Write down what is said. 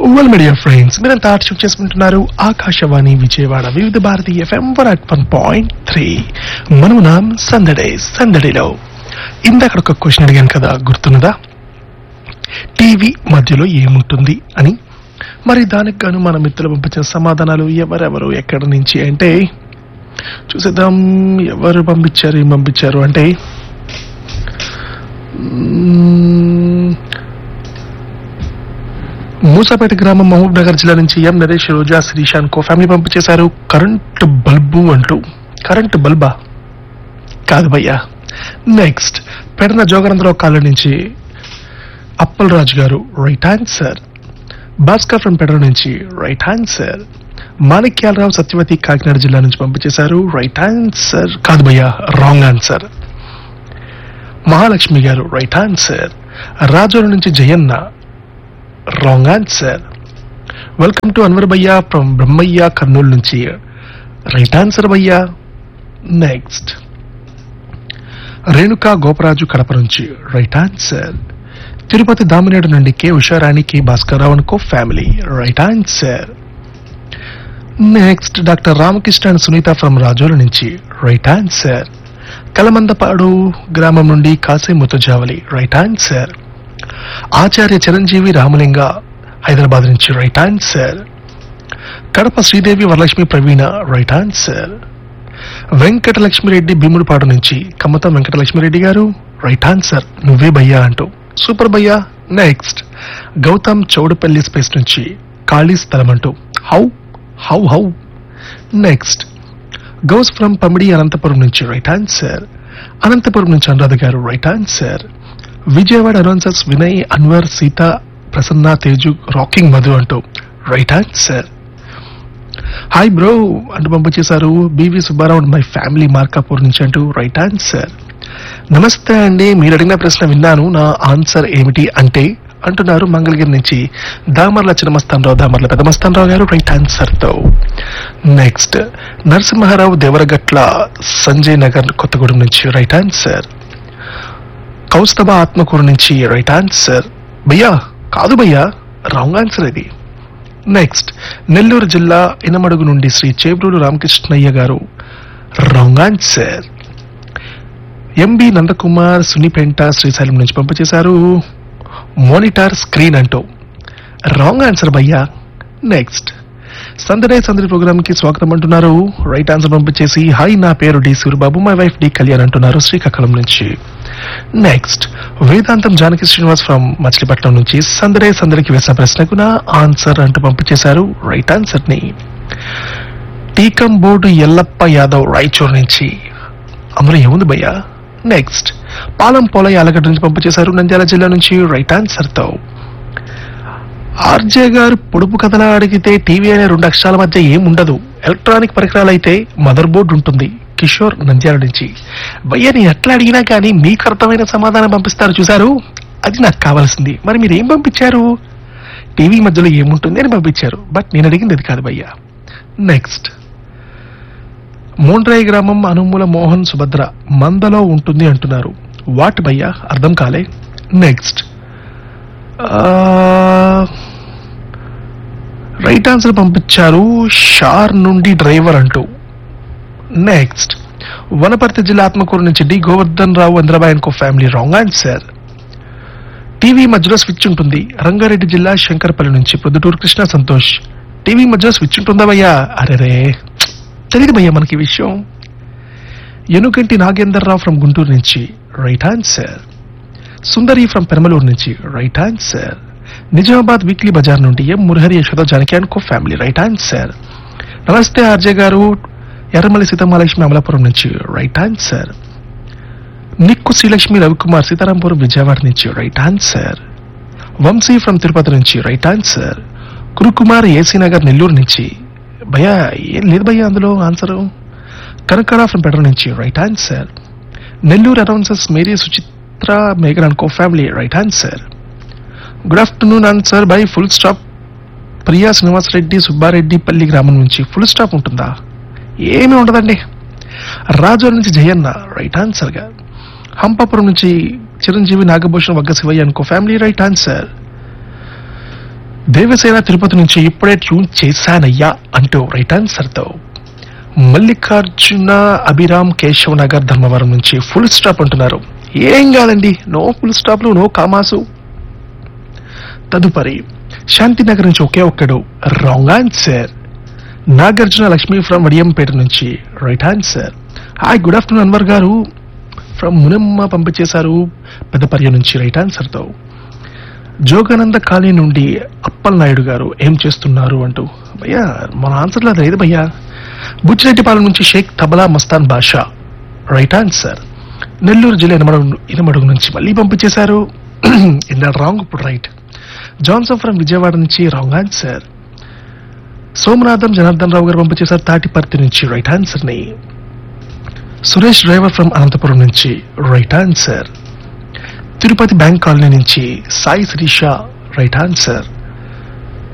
well media friends మీరంతా ఆర్షిప్ చేసుకుంటున్నారు Akashvani Vijayawada Vividh Bharati FM one at one point three మనం నాం సందడే సందడిలో ఇందాక ఒక క్వశ్చన్ అడిగాను కదా గుర్తున్నదా టీవీ మధ్యలో ఏముంటుంది అని మరి దానికి గాను మన మిత్రులు పంపించిన సమాధానాలు ఎవరెవరు ఎక్కడి నుంచి అంటే చూసేద్దాం ఎవరు పంపించారు ఏం పంపించారు అంటే మ్మ్, మూసాపేట గ్రామం మహబూబ్ నగర్ జిల్లా నుంచి M Naresh Roja Sreesan co family పంపించేశారు కరెంట్ బల్బు అంటూ కరెంట్ బల్బా కాదు భయ్యా నెక్స్ట్ పెడన జోగరంధ్రరావు కాలనీ నుంచి అప్పల్ రాజు గారు right answer Bhaskar from Pedara నుంచి రైట్ ఆన్సర్ మాణిక్యాలరావు సత్యవతి కాకినాడ జిల్లా నుంచి పంపించేశారు రైట్ ఆన్సర్ కాదు భయ్యా రాంగ్ ఆన్సర్ మహాలక్ష్మి గారు రైట్ ఆన్సర్ రాజోలు నుంచి Jayanna wrong answer welcome to Anwar భయ్యా ఫ్రమ్ బ్రహ్మయ్య కర్నూలు నుంచి రైట్ ఆన్సర్ భయ్యా నెక్స్ట్ రేణుకా గోపరాజు కడప నుంచి రైట్ ఆన్సర్ తిరుపతి దామినేడు నుండి K Usharani K Bhaskar Rao and co family right answer next doctor Ramakrishna and Sunitha from Rajolu నుంచి రైట్ ఆన్సర్ కలమందపాడు గ్రామం నుండి కాసే ముతుజావలి రైట్ ఆన్సర్ ఆచార్య చిరంజీవి రామలింగ హైదరాబాద్ నుంచి right answer Kadapa Sridevi Varalakshmi Praveena right answer Venkatalakshmi Reddy Bheemudipadu నుంచి కమ్మతం వెంకటలక్ష్మిరెడ్డి గారు రైట్ ఆన్సర్ నువ్వే భయ్యా అంటూ సూపర్ భయ్యా నెక్స్ట్ గౌతమ్ చౌడపల్లి స్పేస్ నుంచి ఖాళీ స్థలం అంటూ how how how next Ghouse from Pamidi Anantapuram నుంచి రైట్ ఆన్సర్ అనంతపురం నుంచి అనురాధ గారు right answer Vijayawada announcers Vinay Anwar Seetha Prasanna Teju rocking Madhu అంటూ రైట్ ఆన్సర్ హాయ్ బ్రో అంటూ పంపించేశారు B V Subba Rao my family Markapur నుంచి అంటూ రైట్ ఆన్సర్ నమస్తే అండి మీరు అడిగిన ప్రశ్న విన్నాను నా ఆన్సర్ ఏమిటి అంటే అంటున్నారు మంగళగిరి నుంచి దామర్ల చిన్నమస్తానరావు దామర్ల పెద్దమస్తానరావు గారు రైట్ ఆన్సర్ తో నెక్స్ట్ నరసింహారావు దేవరగట్ల సంజయ్ నగర్ కొత్తగూడెం నుంచి రైట్ ఆన్సర్ కౌస్తభ ఆత్మకూరు నుంచి రైట్ ఆన్సర్ భయ్యా కాదు భయ్యా రాంగ్ ఆన్సర్ ఇది నెక్స్ట్ నెల్లూరు జిల్లా ఇనమడుగు నుండి శ్రీ చేబ్రూలు రామకృష్ణయ్య గారు wrong answer M B Nandakumar Sunnipenta Srisailam నుంచి పంపించేశారు మోనిటర్ స్క్రీన్ అంటూ రాంగ్ ఆన్సర్ భయ్యా నెక్స్ట్ సందడే సందడి ప్రోగ్రామ్ కి స్వాగతం అంటున్నారు రైట్ ఆన్సర్ పంపించేసి హాయ్ నా పేరు D Suribabu my wife D Kalyan అంటున్నారు శ్రీకాకుళం నుంచి నెక్స్ట్ వేదాంతం జానకి శ్రీనివాస్ ఫ్రమ్ మచిలీపట్నం నుంచి సందడే సందడికి వేసిన ప్రశ్నకు నా ఆన్సర్ అంటూ పంపించేశారు రైట్ ఆన్సర్ ని టీకం బోర్డు ఎల్లప్ప యాదవ్ రాయచూర్ నుంచి అందులో ఏముంది భయ్యా నెక్స్ట్ పాలం పోలయ్య ఆలగడ్డ నుంచి పంపించేశారు నంద్యాల జిల్లా నుంచి రైట్ ఆన్సర్ తో ఆర్జే గారు పొడుపు కథలా అడిగితే టీవీ అనే రెండు అక్షరాల మధ్య ఏం ఉండదు ఎలక్ట్రానిక్ పరికరాలు అయితే మదర్ బోర్డు ఉంటుంది కిషోర్ నంద్యాల నుంచి భయ్య నేను ఎట్లా అడిగినా కానీ మీకు అర్థమైన సమాధానం పంపిస్తారు చూసారు అది నాకు కావాల్సింది మరి మీరు ఏం పంపించారు టీవీ మధ్యలో ఏముంటుంది అని పంపించారు బట్ నేను అడిగింది అది కాదు భయ్య నెక్స్ట్ మోండ్రాయి గ్రామం అనుమూల మోహన్ సుభద్ర మందలో ఉంటుంది అంటున్నారు వాట్ భయ్యా అర్థం కాలే నెక్స్ట్ రైట్ ఆన్సర్ పంపించారు షార్ నుండి డ్రైవర్ అంటూ నెక్స్ట్ వనపర్తి జిల్లా ఆత్మకూరు నుంచి డి గోవర్ధన్ రావు చంద్రబాయ్ ఇంకో ఫ్యామిలీ రాంగ్ ఆన్సర్ టీవీ మధ్యలో స్విచ్ ఉంటుంది రంగారెడ్డి జిల్లా శంకరపల్లి నుంచి ప్రొద్దుటూరు కృష్ణ సంతోష్ టీవీ మధ్యలో స్విచ్ ఉంటుందా భయ్యా అరేరే తెలియదు భయ్యా మనకి ఈ విషయం ఎనుగంటి నాగేందర్ రావు ఫ్రమ్ గుంటూరు నుంచి right answer Sundari from Peramalur నుంచి right answer Nizamabad weekly bazaar నుండి M Murahari Yashoda Janaki and co family right answer నమస్తే ఆర్జే గారు ఎర్రమల్లి సీతమహాలక్ష్మి అమలాపురం నుంచి రైట్ ఆన్సర్ నిక్కు శ్రీలక్ష్మి రవికుమార్ సీతారాంపురం విజయవాడ నుంచి right answer Vamsi from Tirupati నుంచి right answer Kurukumar AC Nagar Nellore నుంచి భయ్యా ఏం లేదు భయ్యా అందులో ఆన్సర్ కనకరా ఫ్రమ్ పెడర్ నుంచి right answer Nellore announcers Mary Suchitra మేఘన్ and co family right answer good afternoon answer bye full stop Priya Srinivas Reddy Subbareddy palli గ్రామం నుంచి ఫుల్ స్టాప్ ఉంటుందా ఏమీ ఉండదండి రాజోల నుంచి జయన్న రైట్ ఆన్సర్ గా హంపాపురం నుంచి చిరంజీవి నాగభూషణ్ వగ్గ శివయ్య అనుకో family right answer Devasena Tirupati నుంచి ఇప్పుడే ట్యూన్ చేశానయ్యా అంటూ రైట్ ఆన్సర్తో మల్లికార్జున అభిరామ్ కేశవ్ నగర్ ధర్మవరం నుంచి ఫుల్ స్టాప్ అంటున్నారు ఏం కాదండి నో ఫుల్ స్టాప్లు నో కామాసు తదుపరి శాంతినగర్ నుంచి ఒకే ఒక్కడు wrong answer Nagarjuna Lakshmi from Vadiyampeta నుంచి right answer hi good afternoon Anwar గారు ఫ్రమ్ మునమ్మ పంపించేశారు పెద్దపర్య నుంచి రైట్ ఆన్సర్తో జోగానంద కాలనీ నుండి అప్పల్ నాయుడు గారు ఏం చేస్తున్నారు అంటూ భయ్యా మన ఆన్సర్లో అది లేదు భయ్యా బుచ్చిరెడ్డిపాలెం నుంచి షేక్ తబలా మస్తాన్ బాషా రైట్ ఆన్సర్ నెల్లూరు జిల్లా ఇనమడుగు ఇనమడుగు నుంచి మళ్ళీ పంపించేశారు ఇన్ రాంగ్ ఇప్పుడు రైట్ జాన్సన్ ఫ్రమ్ విజయవాడ నుంచి రాంగ్ ఆన్సర్ సోమనాథం జనార్దన్ రావు గారు పంపించేశారు తాటిపర్తి నుంచి రైట్ ఆన్సర్ ని సురేష్ డ్రైవర్ ఫ్రమ్ అనంతపురం నుంచి right answer Tirupati bank colony నుంచి సాయి శిరీష రైట్ ఆన్సర్